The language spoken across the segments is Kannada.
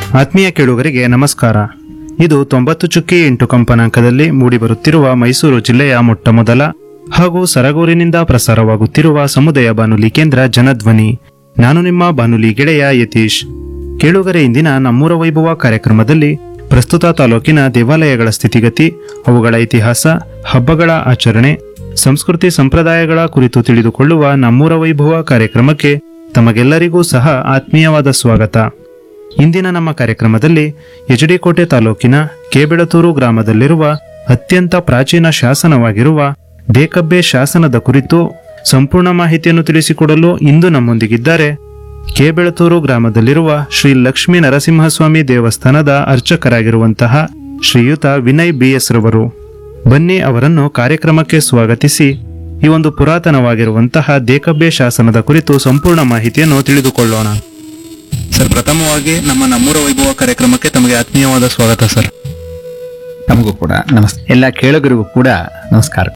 ಆತ್ಮೀಯ ಕೇಳುಗರಿಗೆ ನಮಸ್ಕಾರ ಇದು ತೊಂಬತ್ತು ಚುಕ್ಕಿ ಎಂಟು ಕಂಪನಾಂಕದಲ್ಲಿ ಮೂಡಿಬರುತ್ತಿರುವ ಮೈಸೂರು ಜಿಲ್ಲೆಯ ಮೊಟ್ಟಮೊದಲ ಹಾಗೂ ಸರಗೂರಿನಿಂದ ಪ್ರಸಾರವಾಗುತ್ತಿರುವ ಸಮುದಾಯ ಬಾನುಲಿ ಕೇಂದ್ರ ಜನಧ್ವನಿ ನಾನು ನಿಮ್ಮ ಬಾನುಲಿ ಗೆಳೆಯ ಯತೀಶ್ ಕೇಳುಗರೆ ಇಂದಿನ ನಮ್ಮೂರ ವೈಭವ ಕಾರ್ಯಕ್ರಮದಲ್ಲಿ ಪ್ರಸ್ತುತ ತಾಲೂಕಿನ ದೇವಾಲಯಗಳ ಸ್ಥಿತಿಗತಿ ಅವುಗಳ ಇತಿಹಾಸ ಹಬ್ಬಗಳ ಆಚರಣೆ ಸಂಸ್ಕೃತಿ ಸಂಪ್ರದಾಯಗಳ ಕುರಿತು ತಿಳಿದುಕೊಳ್ಳುವ ನಮ್ಮೂರ ವೈಭವ ಕಾರ್ಯಕ್ರಮಕ್ಕೆ ತಮಗೆಲ್ಲರಿಗೂ ಸಹ ಆತ್ಮೀಯವಾದ ಸ್ವಾಗತ ಇಂದಿನ ನಮ್ಮ ಕಾರ್ಯಕ್ರಮದಲ್ಲಿ ಎಚಡಿಕೋಟೆ ತಾಲೂಕಿನ ಕೇಬೆಳತೂರು ಗ್ರಾಮದಲ್ಲಿರುವ ಅತ್ಯಂತ ಪ್ರಾಚೀನ ಶಾಸನವಾಗಿರುವ ದೇಕಬ್ಬೆ ಶಾಸನದ ಕುರಿತು ಸಂಪೂರ್ಣ ಮಾಹಿತಿಯನ್ನು ತಿಳಿಸಿಕೊಡಲು ಇಂದು ನಮ್ಮೊಂದಿಗಿದ್ದಾರೆ ಕೇಬೆಳತೂರು ಗ್ರಾಮದಲ್ಲಿರುವ ಶ್ರೀ ಲಕ್ಷ್ಮೀ ನರಸಿಂಹಸ್ವಾಮಿ ದೇವಸ್ಥಾನದ ಅರ್ಚಕರಾಗಿರುವಂತಹ ಶ್ರೀಯುತ ವಿನಯ್ ಬಿಎಸ್ ರವರು ಬನ್ನಿ ಅವರನ್ನು ಕಾರ್ಯಕ್ರಮಕ್ಕೆ ಸ್ವಾಗತಿಸಿ ಈ ಒಂದು ಪುರಾತನವಾಗಿರುವಂತಹ ದೇಕಬ್ಬೆ ಶಾಸನದ ಕುರಿತು ಸಂಪೂರ್ಣ ಮಾಹಿತಿಯನ್ನು ತಿಳಿದುಕೊಳ್ಳೋಣ ಸರ್ ಪ್ರಥಮವಾಗಿ ನಮ್ಮ ನಮ್ಮೂರ ವೈಭವ ಕಾರ್ಯಕ್ರಮಕ್ಕೆ ತಮಗೆ ಆತ್ಮೀಯವಾದ ಸ್ವಾಗತ ಸರ್ ನಮಗೂ ಕೂಡ ನಮಸ್ತೆ ಎಲ್ಲ ಕೇಳುಗರಿಗೂ ಕೂಡ ನಮಸ್ಕಾರ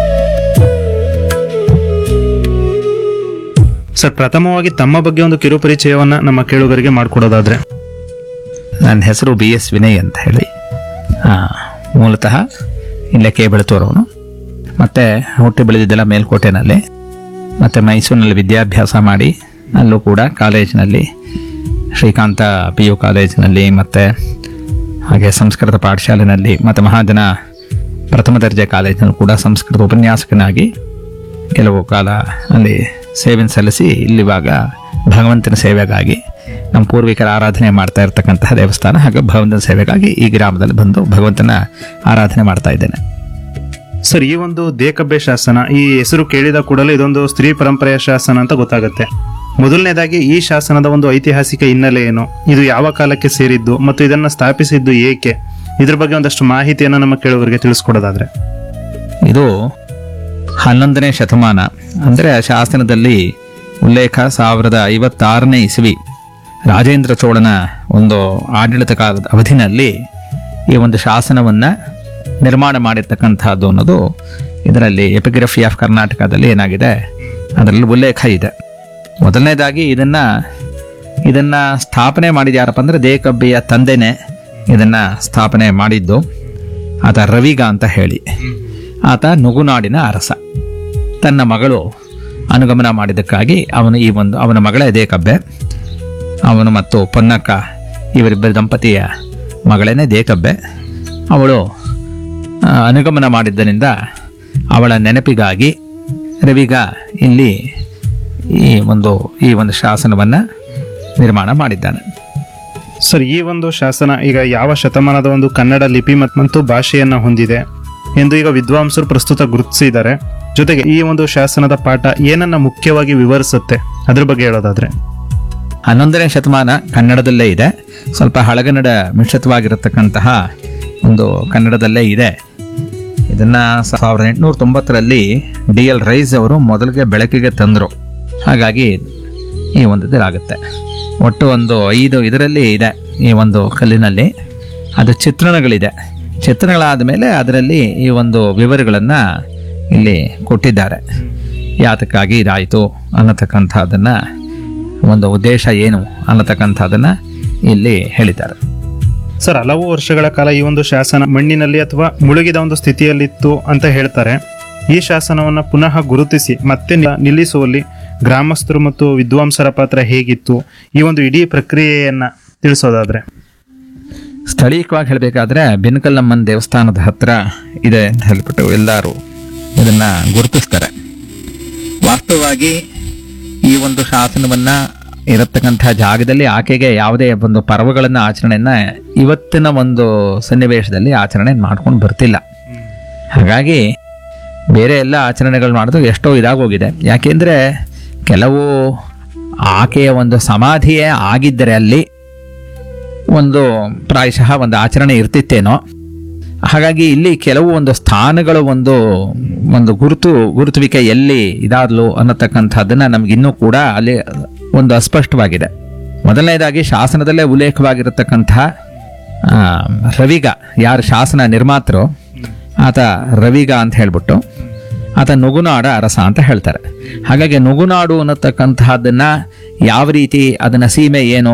ಸರ್ ಪ್ರಥಮವಾಗಿ ತಮ್ಮ ಬಗ್ಗೆ ಒಂದು ಕಿರು ಪರಿಚಯವನ್ನ ನಮ್ಮ ಕೇಳುಗರಿಗೆ ಮಾಡಿಕೊಡೋದಾದ್ರೆ ನನ್ನ ಹೆಸರು ಬಿ ಎಸ್ ವಿನಯ್ ಅಂತ ಹೇಳಿ ಆ, ಮೂಲತಃ ಇಲ್ಲೇ ಕೆ ಬೆಳತೂರವನು ಮತ್ತು ಹುಟ್ಟಿ ಬೆಳೆದಿದ್ದೆಲ್ಲ ಮೇಲ್ಕೋಟೆನಲ್ಲಿ ಮತ್ತು ಮೈಸೂರಿನಲ್ಲಿ ವಿದ್ಯಾಭ್ಯಾಸ ಮಾಡಿ ಅಲ್ಲೂ ಕೂಡ ಕಾಲೇಜಿನಲ್ಲಿ ಶ್ರೀಕಾಂತ ಪಿ ಯು ಕಾಲೇಜಿನಲ್ಲಿ ಮತ್ತು ಹಾಗೆ ಸಂಸ್ಕೃತ ಪಾಠಶಾಲೆಯಲ್ಲಿ ಮತ್ತು ಮಹಾಜನ ಪ್ರಥಮ ದರ್ಜೆ ಕಾಲೇಜಿನಲ್ಲಿ ಕೂಡ ಸಂಸ್ಕೃತ ಉಪನ್ಯಾಸಕನಾಗಿ ಕೆಲವು ಕಾಲ ಅಲ್ಲಿ ಸೇವೆಯನ್ನು ಸಲ್ಲಿಸಿ ಇಲ್ಲಿವಾಗ ಭಗವಂತನ ಸೇವೆಗಾಗಿ ನಮ್ಮ ಪೂರ್ವಿಕರ ಆರಾಧನೆ ಮಾಡ್ತಾ ಇರ್ತಕ್ಕಂತಹ ದೇವಸ್ಥಾನ ಹಾಗೆ ಭಗವಂತನ ಸೇವೆಗಾಗಿ ಈ ಗ್ರಾಮದಲ್ಲಿ ಬಂದು ಭಗವಂತನ ಆರಾಧನೆ ಮಾಡ್ತಾ ಇದ್ದೇನೆ ಸರ್ ಈ ಒಂದು ದೇಕಬ್ಬೆ ಶಾಸನ ಈ ಹೆಸರು ಕೇಳಿದ ಕೂಡಲೇ ಇದೊಂದು ಸ್ತ್ರೀ ಪರಂಪರೆಯ ಶಾಸನ ಅಂತ ಗೊತ್ತಾಗುತ್ತೆ ಮೊದಲನೇದಾಗಿ ಈ ಶಾಸನದ ಒಂದು ಐತಿಹಾಸಿಕ ಹಿನ್ನೆಲೆ ಏನು ಇದು ಯಾವ ಕಾಲಕ್ಕೆ ಸೇರಿದ್ದು ಮತ್ತು ಇದನ್ನ ಸ್ಥಾಪಿಸಿದ್ದು ಏಕೆ ಇದ್ರ ಬಗ್ಗೆ ಒಂದಷ್ಟು ಮಾಹಿತಿಯನ್ನು ನಮ್ಮ ಕೇಳುಗರಿಗೆ ತಿಳಿಸ್ಕೊಡೋದಾದ್ರೆ ಇದು ಹನ್ನೊಂದನೇ ಶತಮಾನ ಅಂದರೆ ಶಾಸನದಲ್ಲಿ ಉಲ್ಲೇಖ ಸಾವಿರದ ಐವತ್ತಾರನೇ ಇಸವಿ ರಾಜೇಂದ್ರ ಚೋಳನ ಒಂದು ಆಡಳಿತ ಕಾಲದ ಅವಧಿನಲ್ಲಿ ಈ ಒಂದು ಶಾಸನವನ್ನು ನಿರ್ಮಾಣ ಮಾಡಿರ್ತಕ್ಕಂಥದ್ದು ಅನ್ನೋದು ಇದರಲ್ಲಿ ಎಪಿಗ್ರಫಿ ಆಫ್ ಕರ್ನಾಟಕದಲ್ಲಿ ಏನಾಗಿದೆ ಅದರಲ್ಲಿ ಉಲ್ಲೇಖ ಇದೆ ಮೊದಲನೇದಾಗಿ ಇದನ್ನು ಇದನ್ನು ಸ್ಥಾಪನೆ ಮಾಡಿದ ಯಾರಪ್ಪ ಅಂದರೆ ದೇಕಬ್ಬಿಯ ತಂದೆನೇ ಇದನ್ನು ಸ್ಥಾಪನೆ ಮಾಡಿದ್ದು ಆತ ರವಿಗ ಅಂತ ಹೇಳಿ ಆತ ನುಗುನಾಡಿನ ಅರಸ ತನ್ನ ಮಗಳು ಅನುಗಮನ ಮಾಡಿದ್ದಕ್ಕಾಗಿ ಅವನು ಈ ಒಂದು ಅವನ ಮಗಳೇ ದೇಕಬ್ಬೆ ಅವನು ಮತ್ತು ಪೊನ್ನಕ್ಕ ಇವರಿಬ್ಬರ ದಂಪತಿಯ ಮಗಳೇನೆ ದೇಕಬ್ಬೆ ಅವಳು ಆ, ಅನುಗಮನ ಮಾಡಿದ್ದರಿಂದ ಅವಳ ನೆನಪಿಗಾಗಿ ರವಿಗ ಇಲ್ಲಿ ಈ ಒಂದು ಈ ಒಂದು ಶಾಸನವನ್ನು ನಿರ್ಮಾಣ ಮಾಡಿದ್ದಾನೆ ಸರ್ ಈ ಒಂದು ಶಾಸನ ಈಗ ಯಾವ ಶತಮಾನದ ಒಂದು ಕನ್ನಡ ಲಿಪಿ ಮತ್- ಮತ್ತು ಭಾಷೆಯನ್ನ ಹೊಂದಿದೆ ಎಂದು ಈಗ ವಿದ್ವಾಂಸರು ಪ್ರಸ್ತುತ ಗುರುತಿಸಿದ್ದಾರೆ ಜೊತೆಗೆ ಈ ಒಂದು ಶಾಸನದ ಪಾಠ ಏನನ್ನ ಮುಖ್ಯವಾಗಿ ವಿವರಿಸುತ್ತೆ ಅದ್ರ ಬಗ್ಗೆ ಹೇಳೋದಾದ್ರೆ ಹನ್ನೊಂದನೇ ಶತಮಾನ ಕನ್ನಡದಲ್ಲೇ ಇದೆ ಸ್ವಲ್ಪ ಹಳಗನ್ನಡ ಮಿಶ್ರಿತವಾಗಿರತಕ್ಕಂತಹ ಒಂದು ಕನ್ನಡದಲ್ಲೇ ಇದೆ ಇದನ್ನ ಸಾವಿರದ ಎಂಟುನೂರ ತೊಂಬತ್ತರಲ್ಲಿ ಡಿ ಎಲ್ ರೈಸ್ ಅವರು ಮೊದಲಿಗೆ ಬೆಳಕಿಗೆ ತಂದರು ಹಾಗಾಗಿ ಈ ಒಂದು ಇದಾಗುತ್ತೆ ಒಟ್ಟು ಒಂದು ಐದು ಇದರಲ್ಲಿ ಇದೆ ಈ ಒಂದು ಕಲ್ಲಿನಲ್ಲಿ ಅದು ಚಿತ್ರಣಗಳಿದೆ ಚಿತ್ರಣಗಳಾದ ಮೇಲೆ ಅದರಲ್ಲಿ ಈ ಒಂದು ವಿವರಗಳನ್ನು ಇಲ್ಲಿ ಕೊಟ್ಟಿದ್ದಾರೆ ಯಾತಕ್ಕಾಗಿ ಇದಾಯಿತು ಅನ್ನತಕ್ಕಂಥದ್ದನ್ನು ಒಂದು ಉದ್ದೇಶ ಏನು ಅನ್ನತಕ್ಕಂಥದ್ದನ್ನು ಇಲ್ಲಿ ಹೇಳಿದ್ದಾರೆ ಸರ್ ಹಲವು ವರ್ಷಗಳ ಕಾಲ ಈ ಒಂದು ಶಾಸನ ಮಣ್ಣಿನಲ್ಲಿ ಅಥವಾ ಮುಳುಗಿದ ಒಂದು ಸ್ಥಿತಿಯಲ್ಲಿತ್ತು ಅಂತ ಹೇಳ್ತಾರೆ ಈ ಶಾಸನವನ್ನ ಪುನಃ ಗುರುತಿಸಿ ಮತ್ತೆ ನಿ- ನಿಲ್ಲಿಸುವಲ್ಲಿ ಗ್ರಾಮಸ್ಥರು ಮತ್ತು ವಿದ್ವಾಂಸರ ಪಾತ್ರ ಹೇಗಿತ್ತು ಈ ಒಂದು ಇಡೀ ಪ್ರಕ್ರಿಯೆಯನ್ನ ತಿಳಿಸೋದಾದ್ರೆ ಸ್ಥಳೀಯವಾಗಿ ಹೇಳಬೇಕಾದ್ರೆ ಬೆನಕಲ್ಲಮ್ಮನ ದೇವಸ್ಥಾನದ ಹತ್ರ ಇದೆ ಅಂತ ಹೇಳ್ಬಿಟ್ಟು ಎಲ್ಲರೂ ಇದನ್ನ ಗುರುತಿಸ್ತಾರೆ ವಾಸ್ತವವಾಗಿ ಈ ಒಂದು ಶಾಸನವನ್ನ ಇರತಕ್ಕಂಥ ಜಾಗದಲ್ಲಿ ಆಕೆಗೆ ಯಾವುದೇ ಒಂದು ಪರ್ವಗಳನ್ನ ಆಚರಣೆಯನ್ನ ಇವತ್ತಿನ ಒಂದು ಸನ್ನಿವೇಶದಲ್ಲಿ ಆಚರಣೆ ಮಾಡ್ಕೊಂಡು ಬರ್ತಿಲ್ಲ ಹಾಗಾಗಿ ಬೇರೆ ಎಲ್ಲ ಆಚರಣೆಗಳು ಮಾಡೋದು ಎಷ್ಟೋ ಇದಾಗೋಗಿದೆ ಯಾಕೆಂದ್ರೆ ಕೆಲವು ಆಕೆಯ ಒಂದು ಸಮಾಧಿಯೇ ಆಗಿದ್ದರೆ ಅಲ್ಲಿ ಒಂದು ಪ್ರಾಯಶಃ ಒಂದು ಆಚರಣೆ ಇರ್ತಿತ್ತೇನೋ ಹಾಗಾಗಿ ಇಲ್ಲಿ ಕೆಲವು ಒಂದು ಸ್ಥಾನಗಳು ಒಂದು ಒಂದು ಗುರುತು ಗುರುತುವಿಕೆ ಎಲ್ಲಿ ಇದಾದ್ಲು ಅನ್ನತಕ್ಕಂಥದ್ದನ್ನ ನಮ್ಗಿನ್ನೂ ಕೂಡ ಅಲ್ಲಿ ಒಂದು ಅಸ್ಪಷ್ಟವಾಗಿದೆ ಮೊದಲನೇದಾಗಿ ಶಾಸನದಲ್ಲೇ ಉಲ್ಲೇಖವಾಗಿರತಕ್ಕಂತಹ ಆ, ರವಿಗ ಯಾರು ಶಾಸನ ನಿರ್ಮಾತರು ಆತ ರವಿಗ ಅಂತ ಹೇಳ್ಬಿಟ್ಟು ಆತ ನುಗುನಾಡ ಅರಸ ಅಂತ ಹೇಳ್ತಾರೆ ಹಾಗಾಗಿ ನುಗುನಾಡು ಅನ್ನತಕ್ಕಂತಹದ್ದನ್ನ ಯಾವ ರೀತಿ ಅದನ್ನ ಸೀಮೆ ಏನು